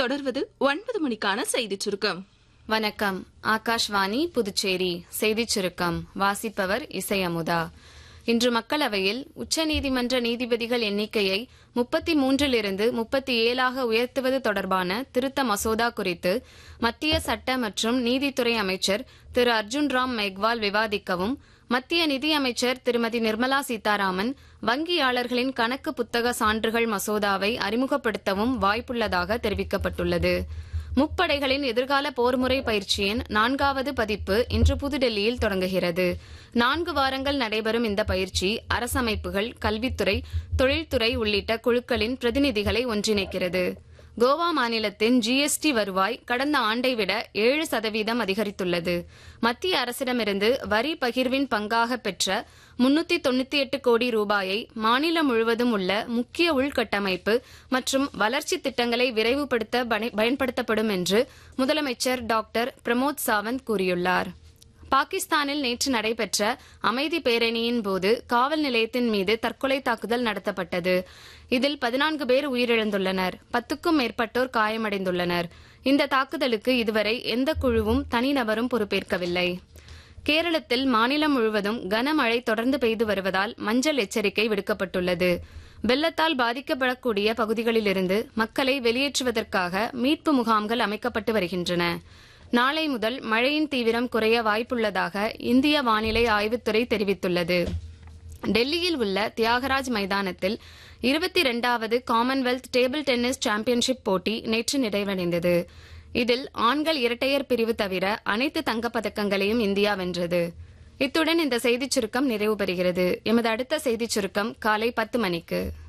தொடர்வது ஒன்பது மணிக்கான செய்திச் சுருக்கம் வணக்கம் ஆகாஷ்வாணி புதுச்சேரி செய்திச் சுருக்கம் வாசிப்பவர் இசை அமுதா இன்று மக்களவையில் உச்சநீதிமன்ற நீதிபதிகள் எண்ணிக்கையை முப்பத்தி மூன்றிலிருந்து முப்பத்தி ஏழாக உயர்த்துவது தொடர்பான திருத்த மசோதா குறித்து மத்திய சட்ட மற்றும் நீதித்துறை அமைச்சர் திரு அர்ஜுன் ராம் மெக்வால் விவாதிக்கவும் மத்திய நிதியமைச்சர் திருமதி நிர்மலா சீதாராமன் வங்கியாளர்களின் கணக்கு புத்தக சான்றுகள் மசோதாவை அறிமுகப்படுத்தவும் வாய்ப்புள்ளதாக தெரிவிக்கப்பட்டுள்ளது முப்படைகளின் எதிர்கால போர்முறை பயிற்சியின் நான்காவது பதிப்பு இன்று புதுடெல்லியில் தொடங்குகிறது நான்கு வாரங்கள் நடைபெறும் இந்த பயிற்சி அரசமைப்புகள் கல்வித்துறை தொழில்துறை உள்ளிட்ட குழுக்களின் பிரதிநிதிகளை ஒன்றிணைக்கிறது கோவா மாநிலத்தின் ஜிஎஸ்டி வருவாய் கடந்த ஆண்டை விட ஏழு சதவீதம் அதிகரித்துள்ளது மத்திய அரசிடமிருந்து வரி பகிர்வின் பங்காக பெற்ற முன்னூத்தி தொண்ணூத்தி எட்டு கோடி ரூபாயை மாநிலம் முழுவதும் உள்ள முக்கிய உள்கட்டமைப்பு மற்றும் வளர்ச்சி திட்டங்களை விரைவுபடுத்த பயன்படுத்தப்படும் என்று முதலமைச்சர் டாக்டர் பிரமோத் சாவந்த் கூறியுள்ளார் பாகிஸ்தானில் நேற்று நடைபெற்ற அமைதி பேரணியின் போது காவல் நிலையத்தின் மீது தற்கொலை தாக்குதல் நடத்தப்பட்டது இதில் பதினான்கு பேர் உயிரிழந்துள்ளனர் பத்துக்கும் மேற்பட்டோர் காயமடைந்துள்ளனர் இந்த தாக்குதலுக்கு இதுவரை எந்த குழுவும் தனிநபரும் பொறுப்பேற்கவில்லை கேரளத்தில் மாநிலம் முழுவதும் கனமழை தொடர்ந்து பெய்து வருவதால் மஞ்சள் எச்சரிக்கை விடுக்கப்பட்டுள்ளது வெள்ளத்தால் பாதிக்கப்படக்கூடிய பகுதிகளிலிருந்து மக்களை வெளியேற்றுவதற்காக மீட்பு முகாம்கள் அமைக்கப்பட்டு வருகின்றன நாளை முதல் மழையின் தீவிரம் குறைய வாய்ப்புள்ளதாக இந்திய வானிலை ஆய்வுத்துறை தெரிவித்துள்ளது டெல்லியில் உள்ள தியாகராஜ் மைதானத்தில் இருபத்தி இரண்டாவது காமன்வெல்த் டேபிள் டென்னிஸ் சாம்பியன்ஷிப் போட்டி நேற்று நிறைவடைந்தது இதில் ஆண்கள் இரட்டையர் பிரிவு தவிர அனைத்து தங்கப்பதக்கங்களையும் இந்தியா வென்றது இத்துடன் இந்த செய்திச் சுருக்கம் நிறைவு பெறுகிறது எமது அடுத்த செய்திச் சுருக்கம் காலை பத்து மணிக்கு